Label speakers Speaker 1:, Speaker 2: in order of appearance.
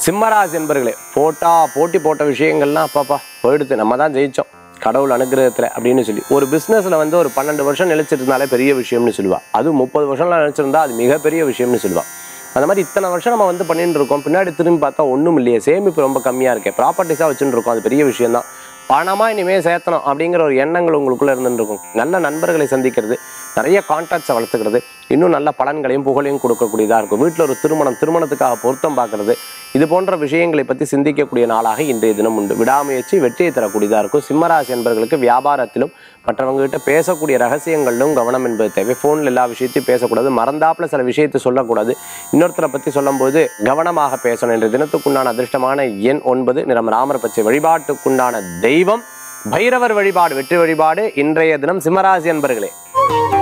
Speaker 1: சிம்மராசி என்பர்களே போட்டா போட்டி போட்ட விஷயங்கள்லாம் அப்பாப்பா போயிடுது நம்ம தான் ஜெயிச்சோம் கடவுள் அனுகிரகத்தில் அப்படின்னு சொல்லி ஒரு பிஸ்னஸில் வந்து ஒரு பன்னெண்டு வருஷம் நிலைச்சிருந்தாலே பெரிய விஷயம்னு சொல்லுவா அது முப்பது வருஷம்லாம் நினைச்சிருந்தா அது மிகப்பெரிய விஷயம்னு சொல்லுவா அந்த மாதிரி இத்தனை வருஷம் நம்ம வந்து பண்ணிட்டு இருக்கோம் பின்னாடி திரும்பி பார்த்தா ஒன்றும் இல்லையே சேமிப்பு ரொம்ப கம்மியாக இருக்கே ப்ராப்பர்ட்டிஸாக வச்சுட்டு இருக்கோம் அது பெரிய விஷயம் தான் பணமாக இனிமேல் சேர்த்தணும் அப்படிங்கிற ஒரு எண்ணங்கள் உங்களுக்குள்ளே இருந்துட்டு இருக்கும் நல்ல நண்பர்களை சந்திக்கிறது நிறைய கான்டாக்ட்ஸை வளர்த்துக்கிறது இன்னும் நல்ல பலன்களையும் புகழையும் கொடுக்கக்கூடியதாக இருக்கும் வீட்டில் ஒரு திருமணம் திருமணத்துக்காக பொருத்தம் பார்க்கறது இது போன்ற விஷயங்களை பற்றி சிந்திக்கக்கூடிய நாளாக இன்றைய தினம் உண்டு விடாமுயற்சி வெற்றியை தரக்கூடியதாக இருக்கும் சிம்மராசி என்பர்களுக்கு வியாபாரத்திலும் மற்றவங்க கிட்ட பேசக்கூடிய ரகசியங்களிலும் கவனம் என்பது தேவை ஃபோனில் எல்லா விஷயத்தையும் பேசக்கூடாது மறந்தாப்புல சில விஷயத்தை சொல்லக்கூடாது இன்னொருத்தரை பற்றி சொல்லும்போது கவனமாக பேசணும் என்ற தினத்துக்குண்டான அதிர்ஷ்டமான எண் ஒன்பது நிறம் ராமர் பச்சை வழிபாட்டுக்குண்டான தெய்வம் பைரவர் வழிபாடு வெற்றி வழிபாடு இன்றைய தினம் சிம்மராசி என்பர்களே